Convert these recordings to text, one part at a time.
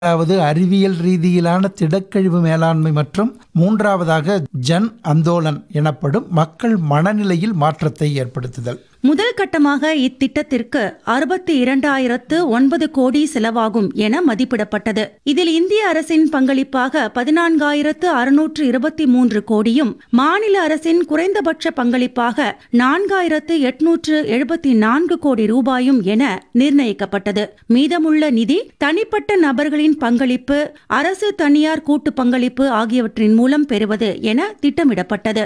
இரண்டாவது அறிவியல் ரீதியிலான திடக்கழிவு மேலாண்மை மற்றும் மூன்றாவதாக ஜன் அந்தோலன் எனப்படும் மக்கள் மனநிலையில் மாற்றத்தை ஏற்படுத்துதல் முதல் கட்டமாக இத்திட்டத்திற்கு அறுபத்தி இரண்டாயிரத்து ஒன்பது கோடி செலவாகும் என மதிப்பிடப்பட்டது இதில் இந்திய அரசின் பங்களிப்பாக பதினான்காயிரத்து அறுநூற்று இருபத்தி மூன்று கோடியும் மாநில அரசின் குறைந்தபட்ச பங்களிப்பாக நான்காயிரத்து எட்நூற்று எழுபத்தி நான்கு கோடி ரூபாயும் என நிர்ணயிக்கப்பட்டது மீதமுள்ள நிதி தனிப்பட்ட நபர்களின் பங்களிப்பு அரசு தனியார் கூட்டு பங்களிப்பு ஆகியவற்றின் மூலம் பெறுவது என திட்டமிடப்பட்டது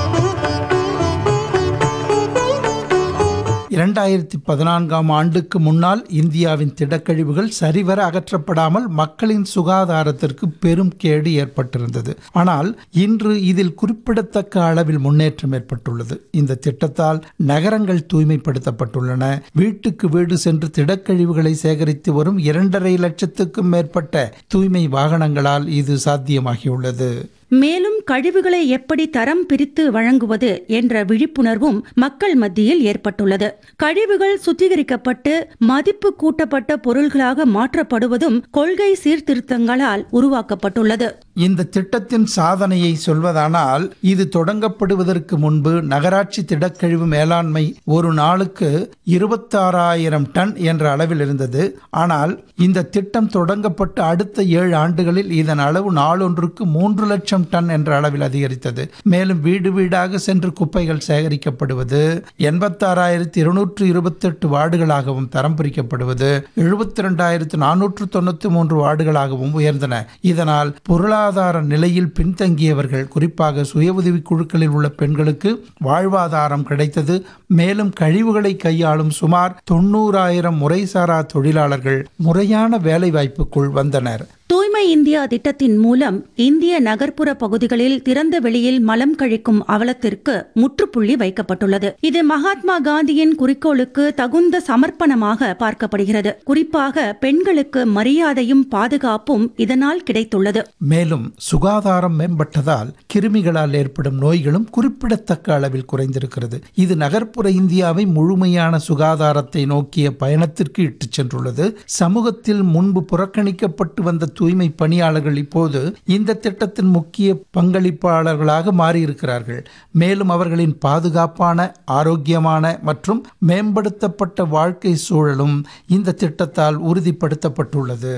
இரண்டாயிரத்தி பதினான்காம் ஆண்டுக்கு முன்னால் இந்தியாவின் திடக்கழிவுகள் சரிவர அகற்றப்படாமல் மக்களின் சுகாதாரத்திற்கு பெரும் கேடு ஏற்பட்டிருந்தது ஆனால் இன்று இதில் குறிப்பிடத்தக்க அளவில் முன்னேற்றம் ஏற்பட்டுள்ளது இந்த திட்டத்தால் நகரங்கள் தூய்மைப்படுத்தப்பட்டுள்ளன வீட்டுக்கு வீடு சென்று திடக்கழிவுகளை சேகரித்து வரும் இரண்டரை லட்சத்துக்கும் மேற்பட்ட தூய்மை வாகனங்களால் இது சாத்தியமாகியுள்ளது மேலும் கழிவுகளை எப்படி தரம் பிரித்து வழங்குவது என்ற விழிப்புணர்வும் மக்கள் மத்தியில் ஏற்பட்டுள்ளது கழிவுகள் சுத்திகரிக்கப்பட்டு மதிப்பு கூட்டப்பட்ட பொருள்களாக மாற்றப்படுவதும் கொள்கை சீர்திருத்தங்களால் உருவாக்கப்பட்டுள்ளது இந்த திட்டத்தின் சாதனையை சொல்வதானால் இது தொடங்கப்படுவதற்கு முன்பு நகராட்சி திடக்கழிவு மேலாண்மை ஒரு நாளுக்கு இருபத்தாறாயிரம் டன் என்ற அளவில் இருந்தது ஆனால் இந்த திட்டம் தொடங்கப்பட்டு அடுத்த ஏழு ஆண்டுகளில் இதன் அளவு நாளொன்றுக்கு மூன்று லட்சம் டன் என்ற அளவில் அதிகரித்தது மேலும் வீடு வீடாக சென்று குப்பைகள் சேகரிக்கப்படுவது எண்பத்தாறாயிரத்தி இருநூற்று இருபத்தெட்டு வார்டுகளாகவும் தரம் பிரிக்கப்படுவது எழுபத்தி ரெண்டாயிரத்து நானூற்று தொண்ணூத்தி மூன்று வார்டுகளாகவும் உயர்ந்தன இதனால் பொருளாதார நிலையில் பின்தங்கியவர்கள் குறிப்பாக சுய உதவி குழுக்களில் உள்ள பெண்களுக்கு வாழ்வாதாரம் கிடைத்தது மேலும் கழிவுகளை கையாளும் சுமார் தொண்ணூறாயிரம் முறைசாரா தொழிலாளர்கள் முறையான வேலைவாய்ப்புக்குள் வந்தனர் தூய்மை இந்தியா திட்டத்தின் மூலம் இந்திய நகர்ப்புற பகுதிகளில் திறந்த வெளியில் மலம் கழிக்கும் அவலத்திற்கு முற்றுப்புள்ளி வைக்கப்பட்டுள்ளது இது மகாத்மா காந்தியின் குறிக்கோளுக்கு தகுந்த சமர்ப்பணமாக பார்க்கப்படுகிறது குறிப்பாக பெண்களுக்கு மரியாதையும் பாதுகாப்பும் இதனால் கிடைத்துள்ளது மேலும் சுகாதாரம் மேம்பட்டதால் கிருமிகளால் ஏற்படும் நோய்களும் குறிப்பிடத்தக்க அளவில் குறைந்திருக்கிறது இது நகர்ப்புற இந்தியாவை முழுமையான சுகாதாரத்தை நோக்கிய பயணத்திற்கு இட்டுச் சென்றுள்ளது சமூகத்தில் முன்பு புறக்கணிக்கப்பட்டு வந்த தூய்மை பணியாளர்கள் இப்போது இந்த திட்டத்தின் முக்கிய பங்களிப்பாளர்களாக மாறியிருக்கிறார்கள் மேலும் அவர்களின் பாதுகாப்பான ஆரோக்கியமான மற்றும் மேம்படுத்தப்பட்ட வாழ்க்கை சூழலும் இந்த திட்டத்தால் உறுதிப்படுத்தப்பட்டுள்ளது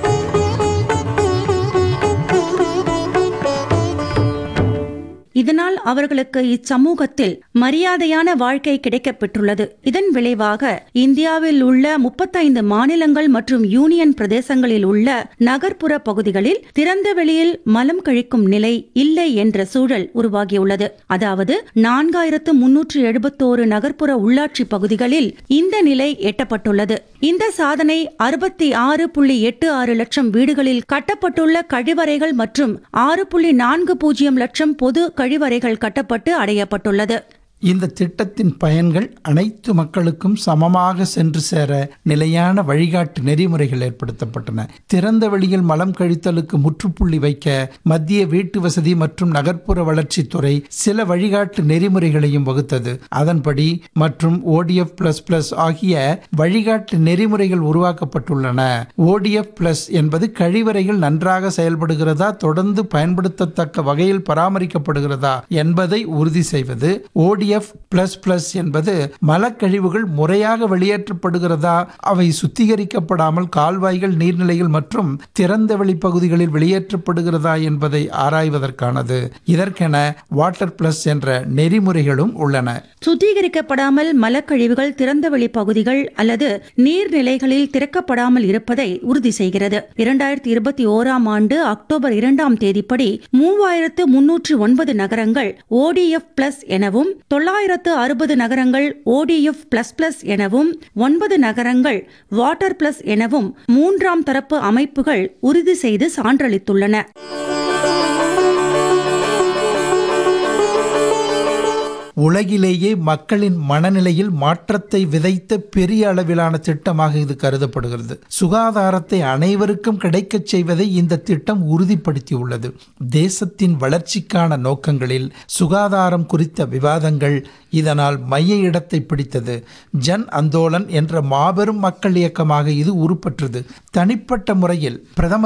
இதனால் அவர்களுக்கு இச்சமூகத்தில் மரியாதையான வாழ்க்கை கிடைக்கப் பெற்றுள்ளது இதன் விளைவாக இந்தியாவில் உள்ள முப்பத்தைந்து மாநிலங்கள் மற்றும் யூனியன் பிரதேசங்களில் உள்ள நகர்ப்புற பகுதிகளில் திறந்த வெளியில் மலம் கழிக்கும் நிலை இல்லை என்ற சூழல் உருவாகியுள்ளது அதாவது நான்காயிரத்து முன்னூற்று எழுபத்தோரு நகர்ப்புற உள்ளாட்சி பகுதிகளில் இந்த நிலை எட்டப்பட்டுள்ளது இந்த சாதனை அறுபத்தி ஆறு புள்ளி எட்டு ஆறு லட்சம் வீடுகளில் கட்டப்பட்டுள்ள கழிவறைகள் மற்றும் ஆறு புள்ளி நான்கு பூஜ்ஜியம் லட்சம் பொது கழிவறைகள் கட்டப்பட்டு அடையப்பட்டுள்ளது இந்த திட்டத்தின் பயன்கள் அனைத்து மக்களுக்கும் சமமாக சென்று சேர நிலையான வழிகாட்டு நெறிமுறைகள் ஏற்படுத்தப்பட்டன திறந்த வெளியில் மலம் கழித்தலுக்கு முற்றுப்புள்ளி வைக்க மத்திய வீட்டு வசதி மற்றும் நகர்ப்புற வளர்ச்சித்துறை சில வழிகாட்டு நெறிமுறைகளையும் வகுத்தது அதன்படி மற்றும் ஓடிஎஃப் பிளஸ் பிளஸ் ஆகிய வழிகாட்டு நெறிமுறைகள் உருவாக்கப்பட்டுள்ளன ஓடிஎஃப் பிளஸ் என்பது கழிவறைகள் நன்றாக செயல்படுகிறதா தொடர்ந்து பயன்படுத்தத்தக்க வகையில் பராமரிக்கப்படுகிறதா என்பதை உறுதி செய்வது ஓடி ஓடிஎஃப் பிளஸ் பிளஸ் என்பது மலக்கழிவுகள் முறையாக வெளியேற்றப்படுகிறதா அவை சுத்திகரிக்கப்படாமல் கால்வாய்கள் நீர்நிலைகள் மற்றும் திறந்த வெளி பகுதிகளில் வெளியேற்றப்படுகிறதா என்பதை ஆராய்வதற்கானது இதற்கென வாட்டர் பிளஸ் என்ற நெறிமுறைகளும் உள்ளன சுத்திகரிக்கப்படாமல் மலக்கழிவுகள் திறந்தவெளி பகுதிகள் அல்லது நீர்நிலைகளில் திறக்கப்படாமல் இருப்பதை உறுதி செய்கிறது இரண்டாயிரத்தி இருபத்தி ஓராம் ஆண்டு அக்டோபர் இரண்டாம் தேதிப்படி மூவாயிரத்து முன்னூற்று ஒன்பது நகரங்கள் ஓடிஎஃப் பிளஸ் எனவும் தொள்ளாயிரத்து அறுபது நகரங்கள் ஓடிஎஃப் பிளஸ் பிளஸ் எனவும் ஒன்பது நகரங்கள் வாட்டர் பிளஸ் எனவும் மூன்றாம் தரப்பு அமைப்புகள் உறுதி செய்து சான்றளித்துள்ளன உலகிலேயே மக்களின் மனநிலையில் மாற்றத்தை விதைத்த பெரிய அளவிலான திட்டமாக இது கருதப்படுகிறது சுகாதாரத்தை அனைவருக்கும் கிடைக்கச் செய்வதை இந்த திட்டம் உறுதிப்படுத்தியுள்ளது தேசத்தின் வளர்ச்சிக்கான நோக்கங்களில் சுகாதாரம் குறித்த விவாதங்கள் இதனால் மைய இடத்தை பிடித்தது ஜன் அந்தோலன் என்ற மாபெரும் மக்கள் இயக்கமாக இது உருப்பெற்றது தனிப்பட்ட முறையில் பிரதமர்